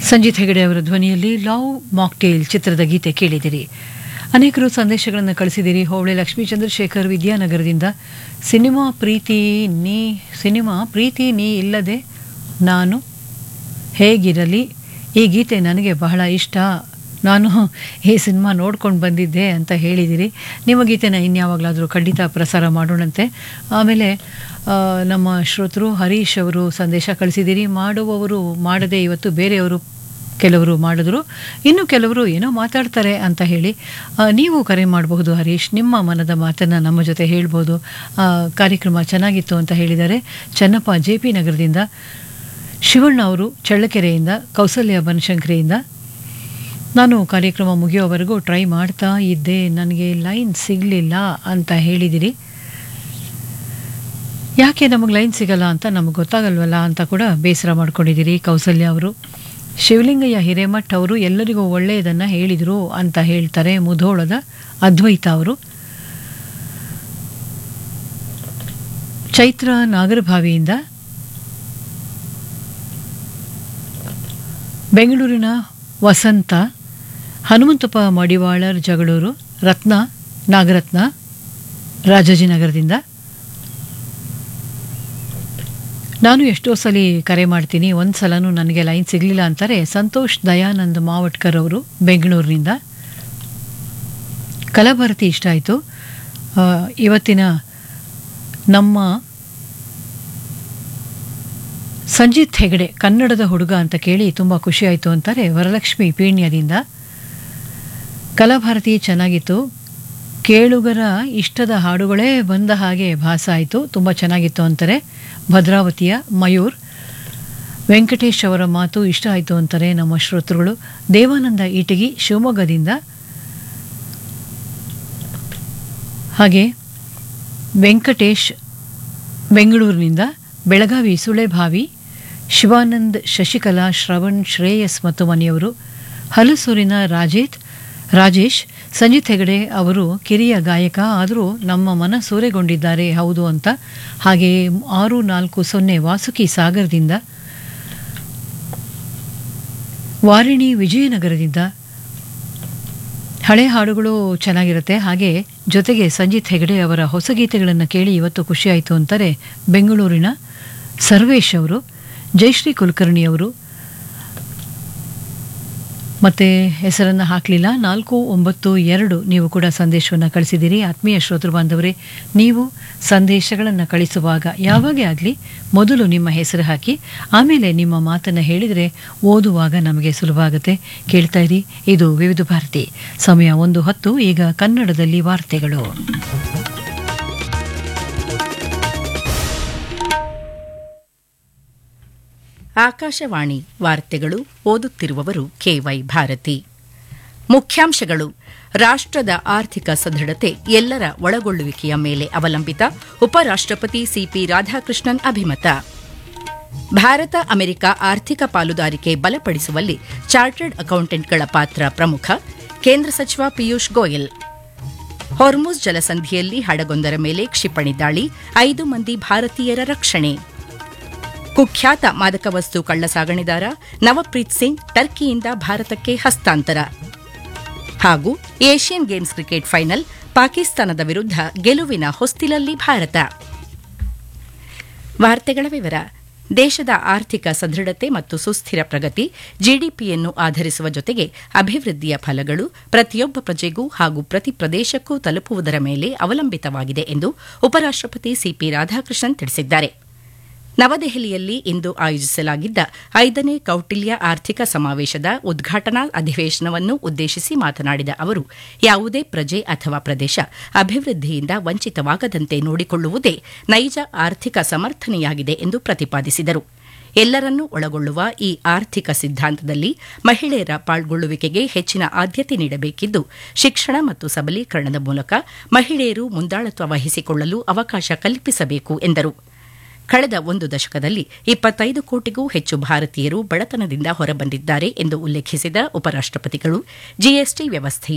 ಸಂಜಿತ್ ಹೆಗಡೆ ಅವರ ಧ್ವನಿಯಲ್ಲಿ love mocktail ಚಿತ್ರದ ಗೀತೆ ಕೇಳಿದಿರಿ ಅನೇಕರು ಸಂದೇಶಗಳನ್ನು ಕಳಿಸಿದಿರಿ ಹೋಬಳಿ ಲಕ್ಷ್ಮೀ ಚಂದ್ರಶೇಖರ್ ವಿದ್ಯಾನಗರದಿಂದ ಸಿನಿಮಾ ಪ್ರೀತಿ ನೀ ಸಿನಿಮಾ ಪ್ರೀತಿ ನೀ ಇಲ್ಲದೆ ನಾನು ಹೇಗಿರಲಿ ಈ ಗೀತೆ ನನಗೆ ಬಹಳ ಇಷ್ಟ ನಾನು ಈ ಸಿನಿಮಾ ನೋಡ್ಕೊಂಡು ಬಂದಿದ್ದೆ ಅಂತ ಹೇಳಿದಿರಿ ನಿಮ್ಮ ಗೀತೆನ ಇನ್ಯಾವಾಗಲಾದರೂ ಖಂಡಿತ ಪ್ರಸಾರ ಮಾಡೋಣಂತೆ ಆಮೇಲೆ ಆ, ನಮ್ಮ ಶ್ರೋತೃ ಹರೀಶ್ ಅವರು ಸಂದೇಶ ಕಳಿಸಿದಿರಿ ಮಾಡುವವರು ಮಾಡದೆ ಇವತ್ತು ಬೇರೆಯವರು ಕೆಲವರು ಮಾಡಿದ್ರು ಇನ್ನು ಕೆಲವರು ಏನೋ ಮಾತಾಡ್ತಾರೆ ಅಂತ ಹೇಳಿ ಆ, ನೀವು ಕರೆ ಮಾಡಬಹುದು ಹರೀಶ್ ನಿಮ್ಮ ಮನದ ಮಾತನ್ನು ನಮ್ಮ ಜೊತೆ ಹೇಳ್ಬೋದು ಆ, ಕಾರ್ಯಕ್ರಮ ಚೆನ್ನಾಗಿತ್ತು ಅಂತ ಹೇಳಿದ್ದಾರೆ ಚೆನ್ನಪ್ಪ ಜೆ ಪಿ ನಗರದಿಂದ ಶಿವಣ್ಣ ಅವರು ಚಳ್ಳಕೆರೆಯಿಂದ ಕೌಸಲ್ಯ ಬನಶಂಕರಿಯಿಂದ ನಾನು ಕಾರ್ಯಕ್ರಮ ಮುಗಿಯೋವರೆಗೂ ಟ್ರೈ ಮಾಡ್ತಾ ಇದ್ದೆ ನನಗೆ ಲೈನ್ ಸಿಗಲಿಲ್ಲ ಅಂತ ಹೇಳಿದಿರಿ ಯಾಕೆ ನಮಗೆ ಲೈನ್ ಸಿಗಲ್ಲ ಅಂತ ನಮಗೆ ಗೊತ್ತಾಗಲ್ವಲ್ಲ ಅಂತ ಕೂಡ ಬೇಸರ ಮಾಡ್ಕೊಂಡಿದ್ದೀರಿ ಕೌಸಲ್ಯ ಅವರು ಶಿವಲಿಂಗಯ್ಯ ಹಿರೇಮಠ್ ಅವರು ಎಲ್ಲರಿಗೂ ಒಳ್ಳೆಯದನ್ನು ಹೇಳಿದರು ಅಂತ ಹೇಳ್ತಾರೆ ಮುಧೋಳದ ಅದ್ವೈತ ಅವರು ಚೈತ್ರ ನಾಗರಭಾವಿಯಿಂದ ಬೆಂಗಳೂರಿನ ವಸಂತ ಹನುಮಂತಪ್ಪ ಮಡಿವಾಳರ್ ಜಗಳೂರು ರತ್ನ ನಾಗರತ್ನ ರಾಜಾಜಿನಗರದಿಂದ ನಾನು ಎಷ್ಟೋ ಸಲ ಕರೆ ಮಾಡ್ತೀನಿ ಒಂದು ಸಲನೂ ನನಗೆ ಲೈನ್ ಸಿಗಲಿಲ್ಲ ಅಂತಾರೆ ಸಂತೋಷ್ ದಯಾನಂದ್ ಮಾವಟ್ಕರ್ ಅವರು ಬೆಂಗಳೂರಿನಿಂದ ಕಲಾಭಾರತಿ ಇಷ್ಟ ಆಯಿತು ಇವತ್ತಿನ ನಮ್ಮ ಸಂಜಿತ್ ಹೆಗಡೆ ಕನ್ನಡದ ಹುಡುಗ ಅಂತ ಕೇಳಿ ತುಂಬ ಖುಷಿ ಆಯಿತು ಅಂತಾರೆ ವರಲಕ್ಷ್ಮಿ ಪೀಣ್ಯದಿಂದ ಕಲಾಭಾರತಿ ಚೆನ್ನಾಗಿತ್ತು ಕೇಳುಗರ ಇಷ್ಟದ ಹಾಡುಗಳೇ ಬಂದ ಹಾಗೆ ಭಾಸ ಆಯಿತು ತುಂಬ ಚೆನ್ನಾಗಿತ್ತು ಅಂತಾರೆ ಭದ್ರಾವತಿಯ ಮಯೂರ್ ವೆಂಕಟೇಶ್ ಅವರ ಮಾತು ಇಷ್ಟ ಆಯಿತು ಅಂತಾರೆ ನಮ್ಮ ಶ್ರೋತೃಗಳು ದೇವಾನಂದ ಈಟಗಿ ಶಿವಮೊಗ್ಗದಿಂದ ಹಾಗೆ ವೆಂಕಟೇಶ್ ಬೆಂಗಳೂರಿನಿಂದ ಬೆಳಗಾವಿ ಸುಳೆಭಾವಿ ಶಿವಾನಂದ್ ಶಶಿಕಲಾ ಶ್ರವಣ್ ಶ್ರೇಯಸ್ ಮತ್ತು ಮನೆಯವರು ಹಲಸೂರಿನ ರಾಜೇತ್ ರಾಜೇಶ್ ಸಂಜಿತ್ ಹೆಗಡೆ ಅವರು ಕಿರಿಯ ಗಾಯಕ ಆದರೂ ನಮ್ಮ ಮನ ಸೂರೆಗೊಂಡಿದ್ದಾರೆ ಹೌದು ಅಂತ ಹಾಗೆ ಆರು ನಾಲ್ಕು ಸೊನ್ನೆ ವಾಸುಕಿ ಸಾಗರದಿಂದ ವಾರಿಣಿ ವಿಜಯನಗರದಿಂದ ಹಳೆ ಹಾಡುಗಳು ಚೆನ್ನಾಗಿರುತ್ತೆ ಹಾಗೆ ಜೊತೆಗೆ ಸಂಜಿತ್ ಹೆಗಡೆ ಅವರ ಹೊಸ ಗೀತೆಗಳನ್ನು ಕೇಳಿ ಇವತ್ತು ಖುಷಿಯಾಯಿತು ಅಂತಾರೆ ಬೆಂಗಳೂರಿನ ಸರ್ವೇಶ್ ಅವರು ಜಯಶ್ರೀ ಕುಲಕರ್ಣಿ ಅವರು ಮತ್ತೆ ಹೆಸರನ್ನು ಹಾಕಲಿಲ್ಲ ನಾಲ್ಕು ಒಂಬತ್ತು ಎರಡು ನೀವು ಕೂಡ ಸಂದೇಶವನ್ನು ಕಳಿಸಿದ್ದೀರಿ ಆತ್ಮೀಯ ಶ್ರೋತೃ ಬಾಂಧವರೇ ನೀವು ಸಂದೇಶಗಳನ್ನು ಕಳಿಸುವಾಗ ಯಾವಾಗೇ ಆಗಲಿ ಮೊದಲು ನಿಮ್ಮ ಹೆಸರು ಹಾಕಿ ಆಮೇಲೆ ನಿಮ್ಮ ಮಾತನ್ನು ಹೇಳಿದರೆ ಓದುವಾಗ ನಮಗೆ ಸುಲಭ ಆಗುತ್ತೆ ಕೇಳ್ತಾ ಇರಿ ಇದು ವಿವಿಧ ಭಾರತಿ ಸಮಯ ಒಂದು ಹತ್ತು ಈಗ ಕನ್ನಡದಲ್ಲಿ ವಾರ್ತೆಗಳು ಆಕಾಶವಾಣಿ ವಾರ್ತೆಗಳು ಓದುತ್ತಿರುವವರು ಕೆವೈ ಭಾರತಿ ಮುಖ್ಯಾಂಶಗಳು ರಾಷ್ಟ್ರದ ಆರ್ಥಿಕ ಸದೃಢತೆ ಎಲ್ಲರ ಒಳಗೊಳ್ಳುವಿಕೆಯ ಮೇಲೆ ಅವಲಂಬಿತ ಉಪರಾಷ್ಟ್ರಪತಿ ಸಿಪಿ ರಾಧಾಕೃಷ್ಣನ್ ಅಭಿಮತ ಭಾರತ ಅಮೆರಿಕ ಆರ್ಥಿಕ ಪಾಲುದಾರಿಕೆ ಬಲಪಡಿಸುವಲ್ಲಿ ಚಾರ್ಟರ್ಡ್ ಅಕೌಂಟೆಂಟ್ಗಳ ಪಾತ್ರ ಪ್ರಮುಖ ಕೇಂದ್ರ ಸಚಿವ ಪಿಯೂಷ್ ಗೋಯಲ್ ಹೊರ್ಮುಜ್ ಜಲಸಂಧಿಯಲ್ಲಿ ಹಡಗೊಂದರ ಮೇಲೆ ಕ್ಷಿಪಣಿ ದಾಳಿ ಐದು ಮಂದಿ ಭಾರತೀಯರ ರಕ್ಷಣೆ ಕುಖ್ಯಾತ ಮಾದಕ ವಸ್ತು ಕಳ್ಳಸಾಗಣೆದಾರ ನವಪ್ರೀತ್ ಸಿಂಗ್ ಟರ್ಕಿಯಿಂದ ಭಾರತಕ್ಕೆ ಹಸ್ತಾಂತರ ಹಾಗೂ ಏಷ್ಯನ್ ಗೇಮ್ಸ್ ಕ್ರಿಕೆಟ್ ಫೈನಲ್ ಪಾಕಿಸ್ತಾನದ ವಿರುದ್ಧ ಗೆಲುವಿನ ಹೊಸ್ತಿಲಲ್ಲಿ ಭಾರತ ವಾರ್ತೆಗಳ ವಿವರ ದೇಶದ ಆರ್ಥಿಕ ಸದೃಢತೆ ಮತ್ತು ಸುಸ್ಥಿರ ಪ್ರಗತಿ ಜಿಡಿಪಿಯನ್ನು ಆಧರಿಸುವ ಜೊತೆಗೆ ಅಭಿವೃದ್ಧಿಯ ಫಲಗಳು ಪ್ರತಿಯೊಬ್ಬ ಪ್ರಜೆಗೂ ಹಾಗೂ ಪ್ರತಿ ಪ್ರದೇಶಕ್ಕೂ ತಲುಪುವುದರ ಮೇಲೆ ಅವಲಂಬಿತವಾಗಿದೆ ಎಂದು ಉಪರಾಷ್ಟ್ರಪತಿ ಸಿಪಿ ರಾಧಾಕೃಷ್ಣನ್ ತಿಳಿಸಿದ್ದಾರೆ ನವದೆಹಲಿಯಲ್ಲಿ ಇಂದು ಆಯೋಜಿಸಲಾಗಿದ್ದ ಐದನೇ ಕೌಟಿಲ್ಯ ಆರ್ಥಿಕ ಸಮಾವೇಶದ ಉದ್ಘಾಟನಾ ಅಧಿವೇಶನವನ್ನು ಉದ್ದೇಶಿಸಿ ಮಾತನಾಡಿದ ಅವರು ಯಾವುದೇ ಪ್ರಜೆ ಅಥವಾ ಪ್ರದೇಶ ಅಭಿವೃದ್ಧಿಯಿಂದ ವಂಚಿತವಾಗದಂತೆ ನೋಡಿಕೊಳ್ಳುವುದೇ ನೈಜ ಆರ್ಥಿಕ ಸಮರ್ಥನೆಯಾಗಿದೆ ಎಂದು ಪ್ರತಿಪಾದಿಸಿದರು ಎಲ್ಲರನ್ನೂ ಒಳಗೊಳ್ಳುವ ಈ ಆರ್ಥಿಕ ಸಿದ್ಧಾಂತದಲ್ಲಿ ಮಹಿಳೆಯರ ಪಾಲ್ಗೊಳ್ಳುವಿಕೆಗೆ ಹೆಚ್ಚಿನ ಆದ್ಯತೆ ನೀಡಬೇಕಿದ್ದು ಶಿಕ್ಷಣ ಮತ್ತು ಸಬಲೀಕರಣದ ಮೂಲಕ ಮಹಿಳೆಯರು ಮುಂದಾಳತ್ವ ವಹಿಸಿಕೊಳ್ಳಲು ಅವಕಾಶ ಕಲ್ಪಿಸಬೇಕು ಎಂದರು ಕಳೆದ ಒಂದು ದಶಕದಲ್ಲಿ ಇಪ್ಪತ್ತೈದು ಕೋಟಿಗೂ ಹೆಚ್ಚು ಭಾರತೀಯರು ಬಡತನದಿಂದ ಹೊರಬಂದಿದ್ದಾರೆ ಎಂದು ಉಲ್ಲೇಖಿಸಿದ ಉಪರಾಷ್ಟ್ರಪತಿಗಳು ಜಿಎಸ್ಟಿ ವ್ಯವಸ್ಥೆ